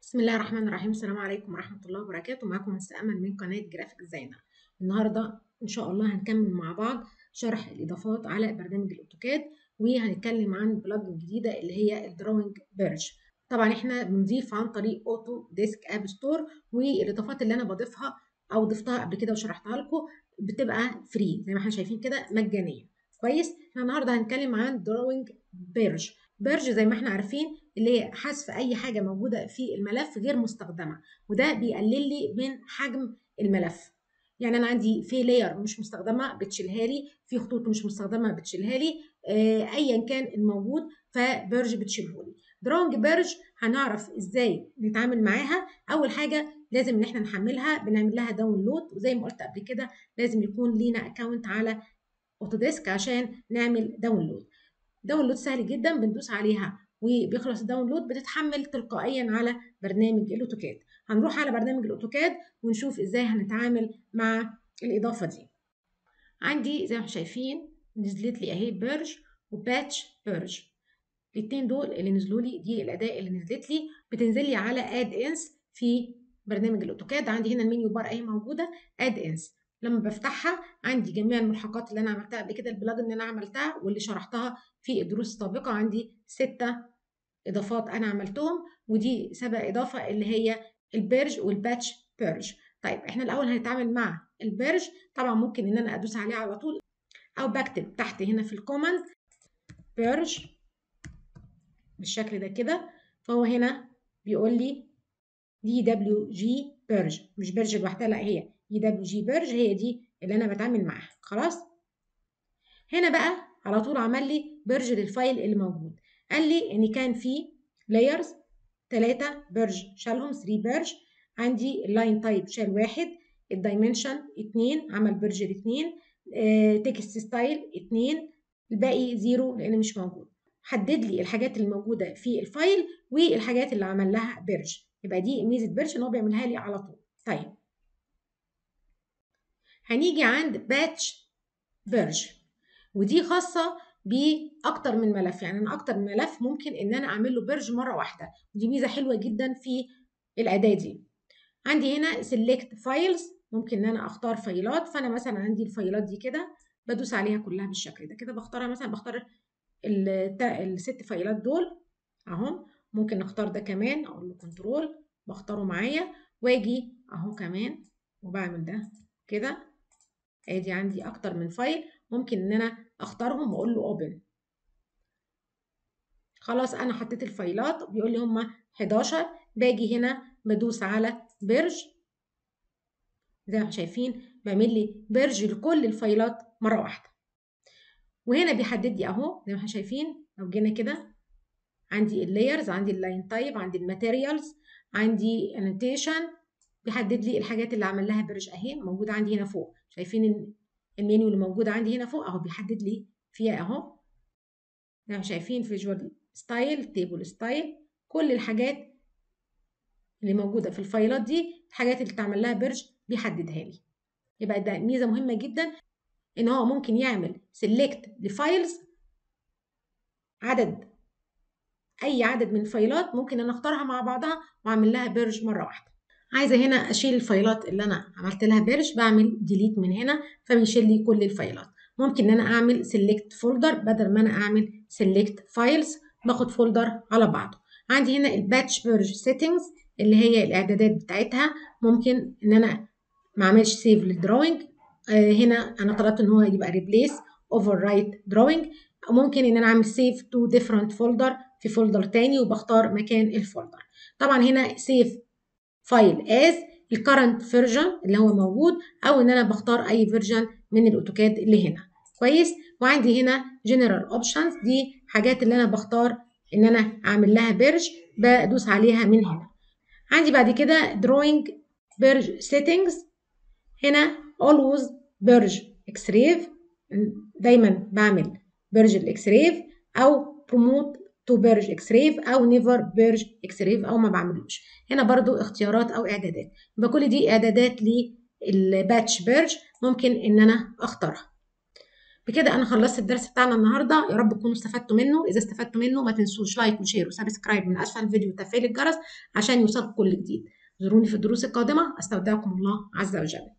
بسم الله الرحمن الرحيم السلام عليكم ورحمة الله وبركاته معاكم مس أمل من قناة جرافيك ديزاينر النهاردة إن شاء الله هنكمل مع بعض شرح الإضافات على برنامج الأوتوكاد وهنتكلم عن بلجن جديدة اللي هي الدروينج بيرج طبعا احنا بنضيف عن طريق اوتو ديسك اب ستور والاضافات اللي انا بضيفها او ضفتها قبل كده وشرحتها لكم بتبقى فري زي ما احنا شايفين كده مجانيه كويس احنا النهارده هنتكلم عن دروينج بيرج بيرج زي ما احنا عارفين اللي هي حذف اي حاجه موجوده في الملف غير مستخدمه وده بيقلل لي من حجم الملف يعني انا عندي في لاير مش مستخدمه بتشيلها لي في خطوط مش مستخدمه بتشيلها لي آه ايا كان الموجود فبيرج بتشيله لي درونج بيرج هنعرف ازاي نتعامل معاها اول حاجه لازم ان احنا نحملها بنعمل لها داونلود وزي ما قلت قبل كده لازم يكون لينا اكونت على اوتوديسك عشان نعمل داونلود داونلود سهل جدا بندوس عليها وبيخلص الداونلود بتتحمل تلقائيا على برنامج الاوتوكاد هنروح على برنامج الاوتوكاد ونشوف ازاي هنتعامل مع الاضافه دي عندي زي ما شايفين نزلت لي اهي بيرج وباتش بيرج الاثنين دول اللي نزلوا لي دي الاداء اللي نزلت لي بتنزل لي على اد انس في برنامج الاوتوكاد عندي هنا المنيو بار اهي موجوده اد انس لما بفتحها عندي جميع الملحقات اللي انا عملتها قبل كده البلجن اللي انا عملتها واللي شرحتها في الدروس السابقه عندي ستة اضافات انا عملتهم ودي سبع اضافه اللي هي البيرج والباتش بيرج طيب احنا الاول هنتعامل مع البيرج طبعا ممكن ان انا ادوس عليه على طول او بكتب تحت هنا في الكوماند بيرج بالشكل ده كده فهو هنا بيقول لي دي دبليو جي بيرج مش بيرج لوحدها لا هي دي دبليو جي بيرج هي دي اللي انا بتعامل معاها خلاص هنا بقى على طول عمل لي بيرج للفايل اللي موجود قال لي ان كان في لايرز 3 بيرج شالهم 3 بيرج عندي اللاين تايب شال واحد الدايمنشن 2 عمل بيرج الاثنين تكست ستايل 2 الباقي زيرو لان مش موجود حدد لي الحاجات اللي موجوده في الفايل والحاجات اللي عمل لها بيرج يبقى دي ميزه بيرج ان هو بيعملها لي على طول طيب هنيجي عند باتش بيرج ودي خاصه باكتر من ملف يعني انا اكتر من ملف ممكن ان انا اعمل له بيرج مره واحده ودي ميزه حلوه جدا في الاداه دي عندي هنا سيلكت فايلز ممكن ان انا اختار فايلات فانا مثلا عندي الفايلات دي كده بدوس عليها كلها بالشكل ده كده بختارها مثلا بختار الست فايلات دول اهو ممكن نختار ده كمان اقول له كنترول بختاره معايا واجي اهو كمان وبعمل ده كده ادي عندي اكتر من فايل ممكن ان انا اختارهم واقول له اوبن خلاص انا حطيت الفايلات بيقول لي هما 11 باجي هنا بدوس على بيرج زي ما شايفين بيعمل لي بيرج لكل الفايلات مره واحده وهنا بيحدد لي اهو زي ما احنا شايفين لو جينا كده عندي اللايرز عندي اللاين تايب عندي الماتيريالز عندي انوتيشن بيحدد لي الحاجات اللي عمل لها بيرج اهي موجوده عندي هنا فوق شايفين المنيو اللي موجود عندي هنا فوق اهو بيحدد لي فيها اهو زي ما شايفين فيجوال ستايل تيبل ستايل كل الحاجات اللي موجوده في الفايلات دي الحاجات اللي اتعمل لها بيرج بيحددها لي يبقى ده ميزه مهمه جدا ان هو ممكن يعمل سيلكت لفايلز عدد اي عدد من الفايلات ممكن انا اختارها مع بعضها واعمل لها بيرج مره واحده عايزه هنا اشيل الفايلات اللي انا عملت لها بيرج بعمل ديليت من هنا فبيشيل لي كل الفايلات ممكن ان انا اعمل سيلكت فولدر بدل ما انا اعمل سيلكت فايلز باخد فولدر على بعضه عندي هنا الباتش بيرج سيتنجز اللي هي الاعدادات بتاعتها ممكن ان انا ما اعملش سيف للدروينج آه هنا انا طلبت ان هو يبقى ريبليس اوفر رايت دروينج ممكن ان انا اعمل سيف تو ديفرنت فولدر في فولدر تاني وبختار مكان الفولدر طبعا هنا سيف فايل از الكرنت فيرجن اللي هو موجود او ان انا بختار اي فيرجن من الاوتوكاد اللي هنا كويس وعندي هنا جنرال اوبشنز دي حاجات اللي انا بختار ان انا اعمل لها بيرج بدوس عليها من هنا عندي بعد كده دروينج بيرج سيتنجز هنا always بيرج اكسريف دايما بعمل بيرج الاكسريف او بروموت تو بيرج اكسريف او نيفر بيرج اكسريف او ما بعملوش هنا برضو اختيارات او اعدادات يبقى كل دي اعدادات للباتش بيرج ممكن ان انا اختارها بكده انا خلصت الدرس بتاعنا النهارده يا رب تكونوا استفدتوا منه اذا استفدتوا منه ما تنسوش لايك وشير وسبسكرايب من اسفل الفيديو وتفعيل الجرس عشان يوصلكم كل جديد زوروني في الدروس القادمه استودعكم الله عز وجل